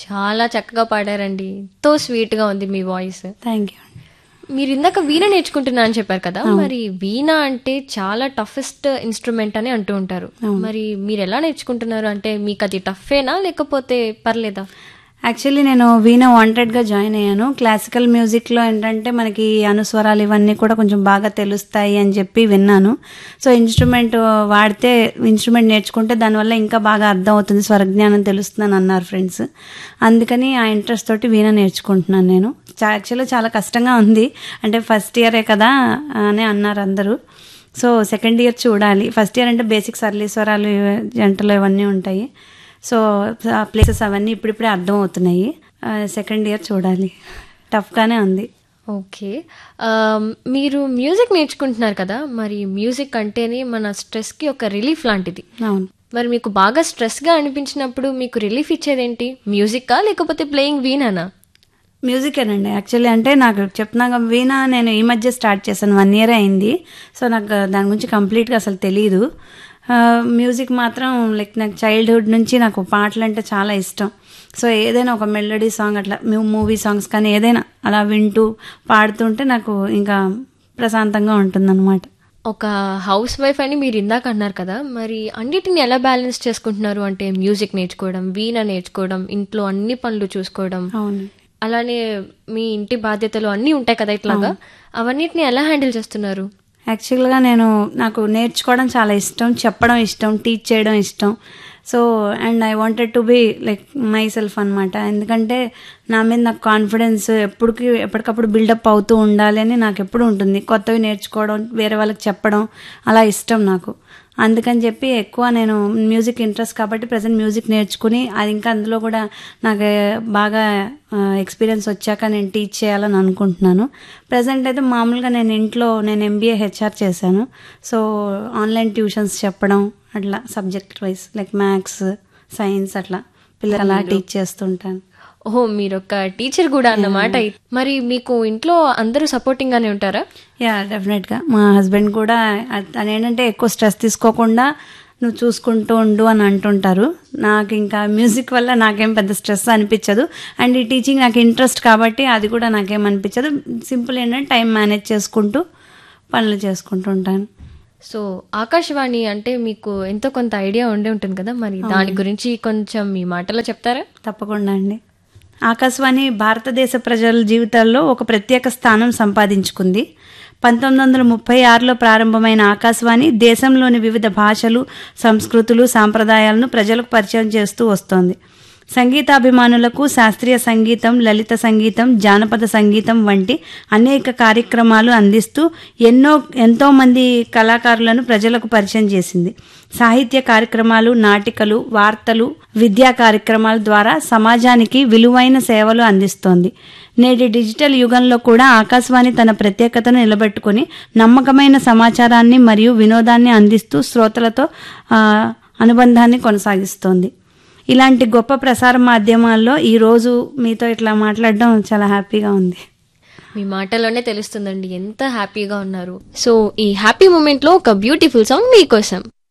చాలా చక్కగా పాడారండి ఎంతో స్వీట్ గా ఉంది మీ వాయిస్ థ్యాంక్ యూ మీరు ఇందాక వీణ నేర్చుకుంటున్నా అని చెప్పారు కదా మరి వీణ అంటే చాలా టఫెస్ట్ ఇన్స్ట్రుమెంట్ అని అంటూ ఉంటారు మరి మీరు ఎలా నేర్చుకుంటున్నారు అంటే మీకు అది టఫేనా లేకపోతే పర్లేదా యాక్చువల్లీ నేను వీణ వాంటెడ్గా జాయిన్ అయ్యాను క్లాసికల్ మ్యూజిక్లో ఏంటంటే మనకి అనుస్వరాలు ఇవన్నీ కూడా కొంచెం బాగా తెలుస్తాయి అని చెప్పి విన్నాను సో ఇన్స్ట్రుమెంట్ వాడితే ఇన్స్ట్రుమెంట్ నేర్చుకుంటే దానివల్ల ఇంకా బాగా అర్థం అవుతుంది స్వరజ్ఞానం తెలుస్తుందని అన్నారు ఫ్రెండ్స్ అందుకని ఆ ఇంట్రెస్ట్ తోటి వీణ నేర్చుకుంటున్నాను నేను యాక్చువల్గా చాలా కష్టంగా ఉంది అంటే ఫస్ట్ ఇయరే కదా అని అన్నారు అందరూ సో సెకండ్ ఇయర్ చూడాలి ఫస్ట్ ఇయర్ అంటే బేసిక్ సరళీస్వరాలు జంటలు ఇవన్నీ ఉంటాయి సో ఆ ప్లేసెస్ అవన్నీ ఇప్పుడిప్పుడే అర్థం అవుతున్నాయి సెకండ్ ఇయర్ చూడాలి టఫ్గానే ఉంది ఓకే ఆమ్, మీరు మ్యూజిక్ నేర్చుకుంటున్నారు కదా మరి మ్యూజిక్ అంటేనే మన స్ట్రెస్ కి ఒక రిలీఫ్ లాంటిది అవును మరి మీకు బాగా స్ట్రెస్ గా అనిపించినప్పుడు మీకు రిలీఫ్ ఇచ్చేదేంటి మ్యూజిక్కా లేకపోతే ప్లేయింగ్ వీణానా మ్యూజికేనండి యాక్చువల్లీ అంటే నాకు చెప్తున్నాక వీణా నేను ఈ మధ్య స్టార్ట్ చేశాను వన్ ఇయర్ అయింది సో నాకు దాని గురించి కంప్లీట్గా అసలు తెలియదు ఆ, మ్యూజిక్ మాత్రం లైక్ నాకు చైల్డ్హుడ్ నుంచి నాకు పాటలు అంటే చాలా ఇష్టం సో ఏదైనా ఒక మెలోడీ సాంగ్ అట్లా మూవీ సాంగ్స్ కానీ ఏదైనా అలా వింటూ పాడుతుంటే నాకు ఇంకా ప్రశాంతంగా ఉంటుందన్నమాట ఒక హౌస్ వైఫ్ అని మీరు ఇందాక అన్నారు కదా మరి అన్నిటిని ఎలా బ్యాలెన్స్ చేసుకుంటున్నారు అంటే మ్యూజిక్ నేర్చుకోవడం వీణ నేర్చుకోవడం ఇంట్లో అన్ని పనులు చూసుకోవడం అవును అలానే మీ ఇంటి బాధ్యతలు అన్నీ ఉంటాయి కదా ఇట్లాగా అవన్నిటిని ఎలా హ్యాండిల్ చేస్తున్నారు యాక్చువల్గా నేను నాకు నేర్చుకోవడం చాలా ఇష్టం చెప్పడం ఇష్టం టీచ్ చేయడం ఇష్టం so and I wanted to be like myself అనమాట ఎందుకంటే నా మీద నాకు కాన్ఫిడెన్స్ ఎప్పటికి ఎప్పటికప్పుడు బిల్డప్ అవుతూ ఉండాలి అని నాకు ఎప్పుడు ఉంటుంది కొత్తవి నేర్చుకోవడం వేరే వాళ్ళకి చెప్పడం అలా ఇష్టం నాకు అందుకని చెప్పి ఎక్కువ నేను మ్యూజిక్ ఇంట్రెస్ట్ కాబట్టి ప్రజెంట్ మ్యూజిక్ నేర్చుకుని అది ఇంకా అందులో కూడా నాకు బాగా ఎక్స్పీరియన్స్ వచ్చాక నేను టీచ్ చేయాలని అనుకుంటున్నాను ప్రజెంట్ అయితే మామూలుగా నేను ఇంట్లో నేను ఎంబీఏ హెచ్ఆర్ చేశాను సో ఆన్లైన్ ట్యూషన్స్ చెప్పడం అట్లా subject wise like maths science అట్లా పిల్లలు అలా టీచ్ చేస్తుంటాను ఓహో మీరు ఒక టీచర్ కూడా అన్నమాట మరి మీకు ఇంట్లో అందరూ సపోర్టింగ్ గానే ఉంటారా యా డెఫినెట్గా మా హస్బెండ్ కూడా తను ఏంటంటే ఎక్కువ స్ట్రెస్ తీసుకోకుండా నువ్వు చూసుకుంటూ ఉండు అని అంటుంటారు నాకు ఇంకా మ్యూజిక్ వల్ల నాకేం పెద్ద స్ట్రెస్ అనిపించదు అండ్ ఈ టీచింగ్ నాకు ఇంట్రెస్ట్ కాబట్టి అది కూడా నాకేం అనిపించదు సింపుల్ ఏంటంటే టైం మేనేజ్ చేసుకుంటూ పనులు చేసుకుంటూ ఉంటాను సో ఆకాశవాణి అంటే మీకు ఎంతో కొంత ఐడియా ఉండే ఉంటుంది కదా మరి దాని గురించి కొంచెం మీ మాటలో చెప్తారా తప్పకుండా అండి ఆకాశవాణి భారతదేశ ప్రజల జీవితాల్లో ఒక ప్రత్యేక స్థానం సంపాదించుకుంది పంతొమ్మిది వందల ముప్పై ఆరులో ప్రారంభమైన ఆకాశవాణి దేశంలోని వివిధ భాషలు సంస్కృతులు సాంప్రదాయాలను ప్రజలకు పరిచయం చేస్తూ వస్తోంది సంగీతాభిమానులకు శాస్త్రీయ సంగీతం లలిత సంగీతం జానపద సంగీతం వంటి అనేక కార్యక్రమాలు అందిస్తూ ఎన్నో ఎంతో మంది కళాకారులను ప్రజలకు పరిచయం చేసింది సాహిత్య కార్యక్రమాలు నాటికలు వార్తలు విద్యా కార్యక్రమాల ద్వారా సమాజానికి విలువైన సేవలు అందిస్తోంది నేటి డిజిటల్ యుగంలో కూడా ఆకాశవాణి తన ప్రత్యేకతను నిలబెట్టుకుని నమ్మకమైన సమాచారాన్ని మరియు వినోదాన్ని అందిస్తూ శ్రోతలతో ఆ, అనుబంధాన్ని కొనసాగిస్తోంది ఇలాంటి గొప్ప ప్రసార మాధ్యమాల్లో ఈరోజు మీతో ఇట్లా మాట్లాడడం చాలా హ్యాపీగా ఉంది మీ మాటలోనే తెలుస్తుందండి ఎంత హ్యాపీగా ఉన్నారు సో ఈ హ్యాపీ మూమెంట్ లో ఒక బ్యూటిఫుల్ సాంగ్ మీకోసం